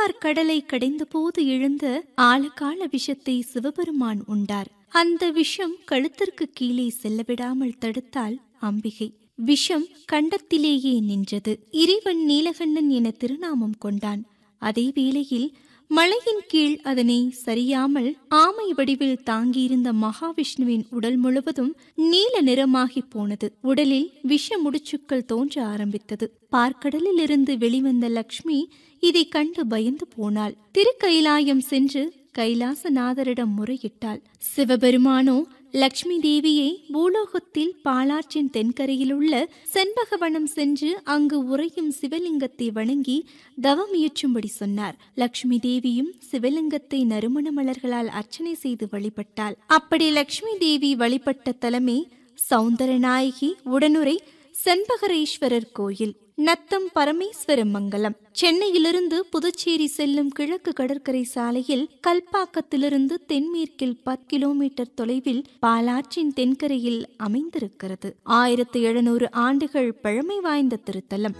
திருப்பார்கடலை கடைந்தபோது எழுந்த ஆழகால விஷத்தை சிவபெருமான் உண்டார் அந்த விஷம் கழுத்திற்கு கீழே செல்லவிடாமல் தடுத்தாள் அம்பிகை விஷம் கண்டத்திலேயே நின்றது இறைவன் நீலகண்ணன் என திருநாமம் கொண்டான் அதே வேளையில் மலையின் கீழ் அதனை சரியாமல் ஆமை வடிவில் தாங்கியிருந்த மகாவிஷ்ணுவின் உடல் முழுவதும் நீல நிறமாகி போனது உடலில் விஷ முடிச்சுக்கள் தோன்ற ஆரம்பித்தது பார்க்கடலில் இருந்து வெளிவந்த லக்ஷ்மி இதை கண்டு பயந்து போனாள் திருக்கைலாயம் சென்று கைலாசநாதரிடம் முறையிட்டாள் சிவபெருமானோ லக்ஷ்மி தேவியை பூலோகத்தில் பாலாற்றின் தென்கரையில் உள்ள செண்பகவனம் சென்று அங்கு உறையும் சிவலிங்கத்தை வணங்கி தவம் இயற்றும்படி சொன்னார் லக்ஷ்மி தேவியும் சிவலிங்கத்தை நறுமண மலர்களால் அர்ச்சனை செய்து வழிபட்டாள் அப்படி லக்ஷ்மி தேவி வழிபட்ட தலமே சௌந்தரநாயகி உடனுரை செண்பகரேஸ்வரர் கோயில் நத்தம் பரமேஸ்வர மங்கலம் சென்னையிலிருந்து புதுச்சேரி செல்லும் கிழக்கு கடற்கரை சாலையில் கல்பாக்கத்திலிருந்து தென்மேற்கில் பத்து கிலோமீட்டர் தொலைவில் பாலாற்றின் தென்கரையில் அமைந்திருக்கிறது ஆயிரத்தி எழுநூறு ஆண்டுகள் பழமை வாய்ந்த திருத்தலம்